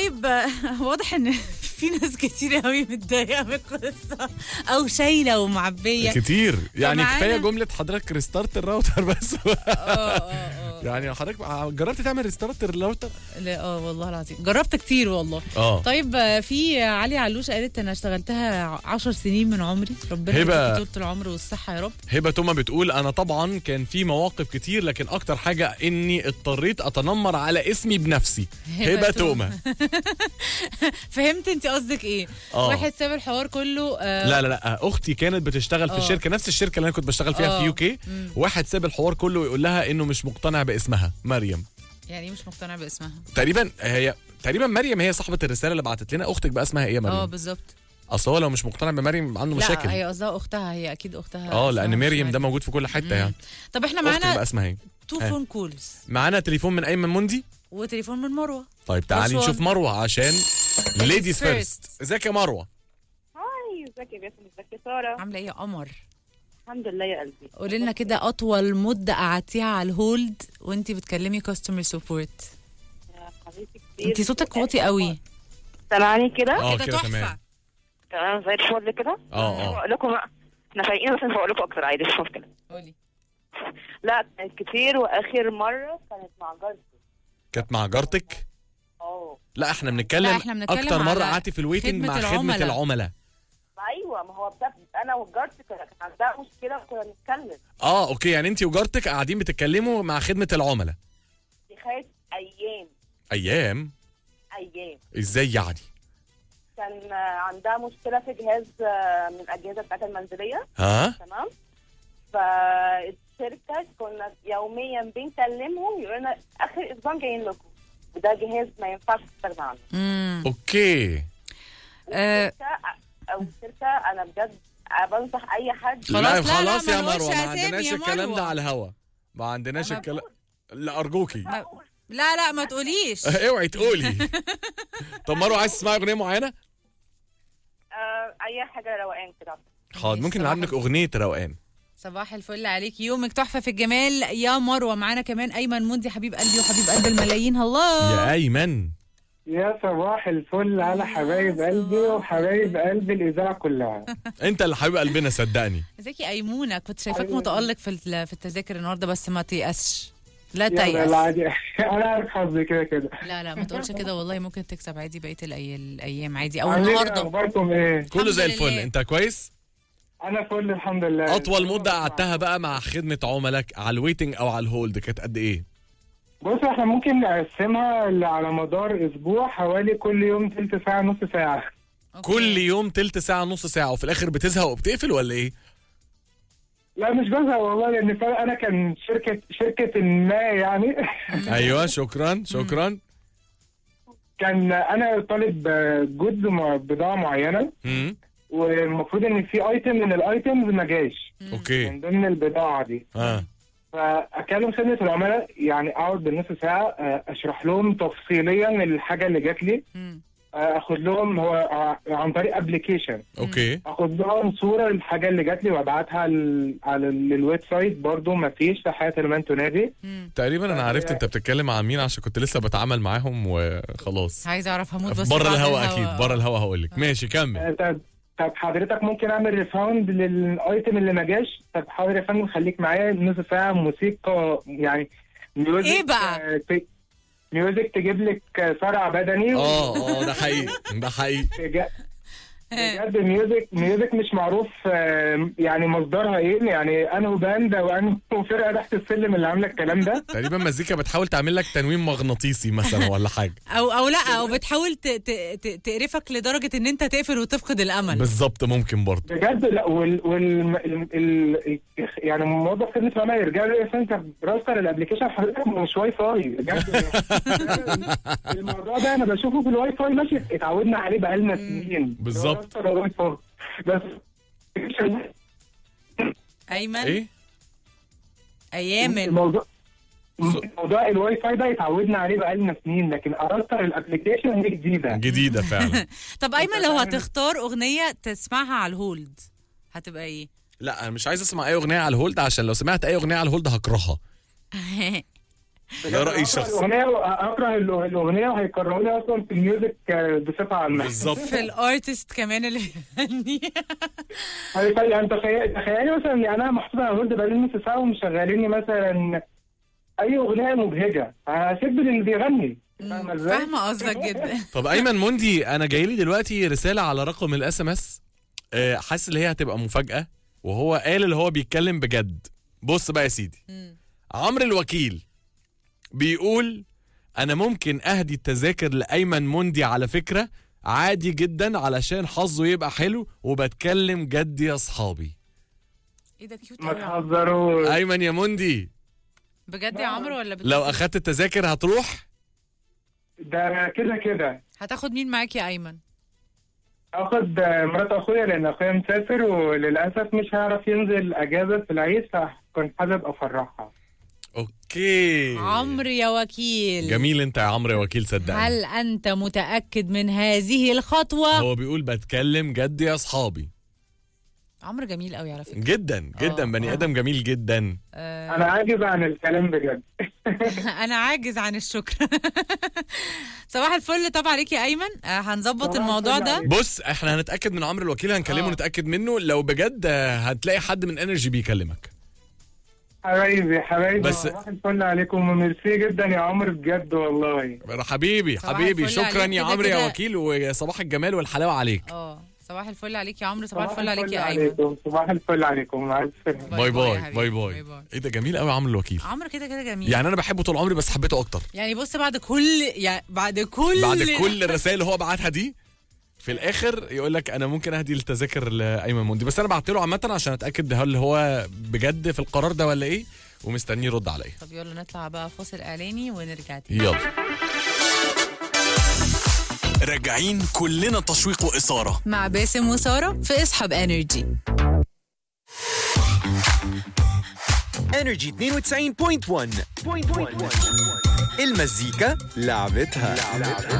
طيب آه، واضح ان في ناس كتير قوي متضايقه من القصه او شايله ومعبيه كتير يعني فمعانا- كفايه جمله حضرتك ريستارت الراوتر بس اه اه اه يعني حضرتك جربت تعمل ريستارت الراوتر لا اه والله العظيم جربت كتير والله اه طيب آه، في علي علوش قالت انا اشتغلتها عشر سنين من عمري ربنا هبة. يديكي طول العمر والصحه يا رب هبه توما بتقول انا طبعا كان في مواقف كتير لكن اكتر حاجه اني اضطريت اتنمر على اسمي بنفسي هبة هبه توما. توما فهمت انت قصدك ايه آه. واحد ساب الحوار كله آه لا لا لا اختي كانت بتشتغل في آه. الشركه نفس الشركه اللي انا كنت بشتغل فيها آه. في يو كي واحد ساب الحوار كله ويقول لها انه مش مقتنع باسمها مريم يعني مش مقتنع باسمها تقريبا هي تقريبا مريم هي صاحبه الرساله اللي بعتت لنا اختك بقى اسمها ايه يا اه مريم بالظبط اصل هو لو مش مقتنع بمريم عنده مشاكل لا هي قصدها اختها هي اكيد اختها اه لان اسمها مش مريم ده موجود في كل حته يعني طب احنا اختك بقى معانا اسمها ايه تو ها. فون كولز معانا تليفون من ايمن مندي وتليفون من مروه طيب تعالي Which one? نشوف مروه عشان ليديز first. فيرست ازيك يا مروه هاي ازيك يا باسم ازيك يا ساره عامله ايه يا قمر الحمد لله يا قلبي قولي لنا كده اطول مده قعدتيها على الهولد وانت بتكلمي كاستمر سبورت يا حبيبتي كتير انت صوتك واطي قوي سامعاني كده اه كده كده تحفه تمام تمام زي الفل كده اه اه بقول لكم بقى احنا فايقين بس انا بقول لكم اكتر عادي مش مشكله قولي لا كانت كتير واخر مره كانت مع جارتي كانت مع جارتك اه لا احنا بنتكلم لا، إحنا بنتكلم اكتر مره على قعدتي في الويتنج خدمة مع خدمه العملاء. العملاء ايوه ما هو بجد انا وجارتي كان كان عندها مشكله وكنا بنتكلم اه اوكي يعني انت وجارتك قاعدين بتتكلموا مع خدمه العملاء دي خدت ايام ايام ايام ازاي يعني كان آه، عندها مشكله في جهاز آه، من الاجهزه بتاعت المنزليه ها تمام فالشركه كنا يوميا بنكلمهم يقولوا لنا اخر اسبوع جايين لكم وده جهاز ما ينفعش تستغنى عنه امم اوكي آه. الشركه او الشركه انا بجد بنصح اي حد خلاص، لا لا، لا، خلاص ما يا نقولش مروه ما أسامي عندناش يا الكلام مروة. ده على الهوا ما عندناش أنا الكلام لا ارجوكي ما- لا لا ما تقوليش اوعي تقولي طب مروه عايز تسمعي اغنيه معينه آه اي حاجه روقان كده حاضر ممكن صباح نلعب لك اغنيه روقان صباح الفل عليك يومك تحفه في الجمال يا مروه معانا كمان ايمن مندي حبيب قلبي وحبيب قلب الملايين يا الله ايمن يا صباح الفل على حبايب قلبي وحبايب قلب الإذاعة كلها انت اللي حبيب قلبنا صدقني ازيك يا ايمونه كنت شايفاك أيوة. متالق في ال- في التذاكر النهارده بس ما تيأسش لا يلا تيأس يلا عادي أنا عارف حظي كده كده لا لا ما تقولش كده والله ممكن تكسب عادي بقيه الأي- الايام عادي او عاملين إيه؟ النهارده أخباركم إيه؟ كله زي الحمد الفل لله. انت كويس أنا فل الحمد لله اطول مده قعدتها بقى مع خدمه عملاء على الويتنج او على الهولد كانت قد ايه بص احنا ممكن نقسمها ل- على مدار أسبوع حوالي كل يوم تلت ساعة نص ساعة أوكي. كل يوم تلت ساعه نص ساعه وفي الاخر بتزهق وبتقفل ولا ايه لا مش بزهق والله لأن فعلا أنا كان شركة شركة ما يعني ايوه شكرا شكرا كان أنا طالب جودز بضاعة معينة امم والمفروض إن في أيتم من الأيتمز ما جاش اوكي من ضمن البضاعة دي اه فاكلم خدمه العملاء يعني اقعد بالنص ساعه آه، اشرح لهم تفصيليا الحاجه اللي جات لي مم. آه، اخد لهم هو ع- عن طريق ابلكيشن اوكي اخد لهم صوره الحاجه اللي جات لي وابعتها على على ال- الويب سايت برضه ما فيش تحيات لمن تنادي مم. تقريبا انا عرفت انت بتتكلم عن مين عشان كنت لسه بتعامل معاهم وخلاص عايزه اعرف هموت بس بره بعد الهوا الهوا. اكيد بره الهوا هقول لك ماشي كمل آه، طب طب حضرتك ممكن اعمل ريفاوند للايتم اللي ما جاش طب حاضر يا فندم خليك معايا نص ساعه موسيقى يعني ميوزك إيه بقى؟ آه، ت- ميوزك تجيب لك آه، صرع بدني اه اه ده حقيقي ده حقيقي بجد بجد ميوزك ميوزك مش معروف آه، يعني مصدرها ايه يعني انه باند او انه فرقه تحت السلم اللي عامله الكلام ده تقريبا مزيكا بتحاول تعمل لك تنويم مغناطيسي مثلا ولا حاجه او او لا او بتحاول ت- ت- ت- تقرفك لدرجه ان انت تقفل وتفقد الامل بالظبط ممكن برضه بجد لا وال, وال ال ال يعني موظف خدمه العملاء يرجع لي يا انت براوزر الابلكيشن حضرتك مش واي فاي بجد الموضوع ده انا بشوفه في الواي فاي ماشي اتعودنا عليه بقالنا سنين بالظبط. براوزر الواي فاي. بس ايمن ايه ايامن الموضوع موضوع الواي فاي ده اتعودنا عليه بقالنا سنين لكن ارسل الابلكيشن دي جديده جديده فعلا طب ايمن لو هتختار اغنيه تسمعها على الهولد هتبقى ايه لا انا مش عايز اسمع اي اغنيه على الهولد عشان لو سمعت اي اغنيه على الهولد هكرهها ده رأيي الشخصي الاغنيه اكره الأغ- الاغنيه وهيكرهوني اصلا في الميوزك آه، بصفه عامه بالظبط في الارتست كمان اللي بيغني هي- يعني تخيل تخيلي مثلا يعني انا محطوط على هولد بقالي نص ساعه ومشغليني مثلا اي اغنيه مبهجه هسيب اللي بيغني فاهمه ازاي؟ فاهمه قصدك جدا طب ايمن موندي انا جاي لي دلوقتي رساله على رقم الاس ام اس حاسس ان هي هتبقى مفاجاه وهو قال اللي هو بيتكلم بجد بص بقى يا سيدي عمرو الوكيل بيقول انا ممكن اهدي التذاكر لايمن موندي على فكره عادي جدا علشان حظه يبقى حلو وبتكلم جد يا اصحابي ايه ده كيوت ما قوي تهزروش ايمن يا موندي بجد يا عمرو ولا بت... لو اخدت التذاكر هتروح ده كده كده هتاخد مين معاك يا ايمن اخد آه، مرات اخويا لان اخويا مسافر وللاسف مش هيعرف ينزل اجازه في العيد فكنت حابب افرحها اوكي عمرو يا وكيل جميل انت يا عمرو يا وكيل صدقني هل انت متاكد من هذه الخطوه هو بيقول بتكلم جد يا اصحابي عمرو جميل قوي على فكره جدا جدا آه، بني آه. ادم جميل جدا آه، انا عاجز عن الكلام بجد انا عاجز عن الشكر صباح الفل طبعا عليك يا ايمن آه، هنظبط صباح الموضوع الفل ده عليك. بص احنا هنتاكد من عمرو الوكيل هنكلمه آه. نتاكد منه لو بجد آه، هتلاقي حد من انرجي بيكلمك حبايبي حبايبي بس- صباح الفل عليكم وميرسي جدا يا عمرو بجد والله حبيبي صباح حبيبي الفل شكرا عليك يا كده عمرو يا كده. وكيل وصباح الجمال والحلاوه عليك اه صباح الفل عليك يا عمرو صباح الفل عليك يا ايمن عليكم صباح الفل عليكم مع السلامه باي باي باي يا باي حبيبي. باي باي باي باي. ايه ده جميل قوي عمرو الوكيل عمرو كده كده جميل يعني انا بحبه طول عمري بس حبيته اكتر يعني بص بعد كل يعني بعد كل بعد كل الرسائل اللي هو بعتها دي في الاخر يقول لك انا ممكن اهدي التذاكر لايمن موندي بس انا بعت له عامه عشان اتاكد هل هو بجد في القرار ده ولا ايه ومستنيه يرد عليا طب يلا نطلع بقى فاصل اعلاني ونرجع تاني يلا راجعين كلنا تشويق وإثارة مع باسم وساره في اصحاب انرجي انرجي 92.1 المزيكا لعبتها